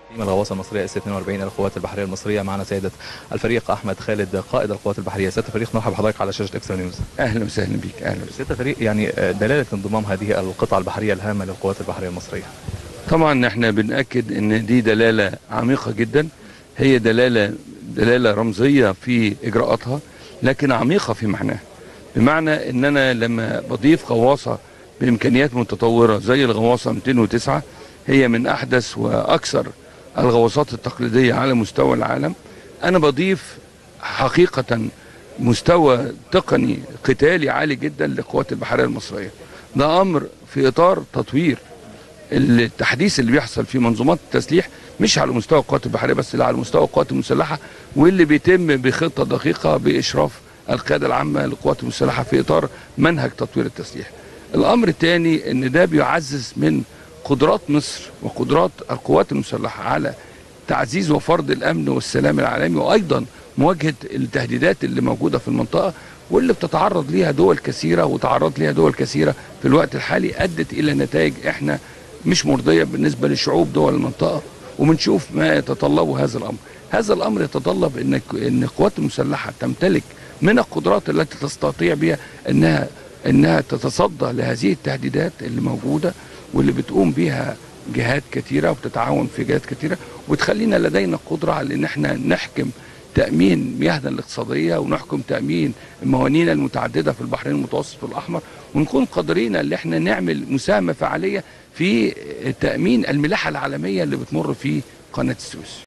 من الغواصه المصريه اس 42 القوات البحريه المصريه معنا سياده الفريق احمد خالد قائد القوات البحريه سياده الفريق مرحبا بحضرتك على شاشه اكسترا نيوز اهلا وسهلا بك اهلا وسهلا. سياده الفريق يعني دلاله انضمام هذه القطعه البحريه الهامه للقوات البحريه المصريه طبعا احنا بنأكد ان دي دلاله عميقه جدا هي دلاله دلاله رمزيه في اجراءاتها لكن عميقه في معناها بمعنى ان انا لما بضيف غواصه بامكانيات متطوره زي الغواصه 209 هي من احدث واكثر الغواصات التقليديه على مستوى العالم انا بضيف حقيقه مستوى تقني قتالي عالي جدا للقوات البحريه المصريه ده امر في اطار تطوير التحديث اللي بيحصل في منظومات التسليح مش على مستوى القوات البحريه بس لا على مستوى القوات المسلحه واللي بيتم بخطه دقيقه باشراف القياده العامه للقوات المسلحه في اطار منهج تطوير التسليح. الامر الثاني ان ده بيعزز من قدرات مصر وقدرات القوات المسلحه على تعزيز وفرض الامن والسلام العالمي وايضا مواجهه التهديدات اللي موجوده في المنطقه واللي بتتعرض ليها دول كثيره وتعرض ليها دول كثيره في الوقت الحالي ادت الى نتائج احنا مش مرضيه بالنسبه لشعوب دول المنطقه وبنشوف ما يتطلبه هذا الامر. هذا الامر يتطلب ان ان القوات المسلحه تمتلك من القدرات التي تستطيع بها انها انها تتصدى لهذه التهديدات اللي موجوده واللي بتقوم بها جهات كثيره وبتتعاون في جهات كثيره وتخلينا لدينا قدره على ان احنا نحكم تامين مياهنا الاقتصاديه ونحكم تامين الموانين المتعدده في البحرين المتوسط والاحمر ونكون قادرين ان احنا نعمل مساهمه فعاليه في تامين الملاحه العالميه اللي بتمر في قناه السويس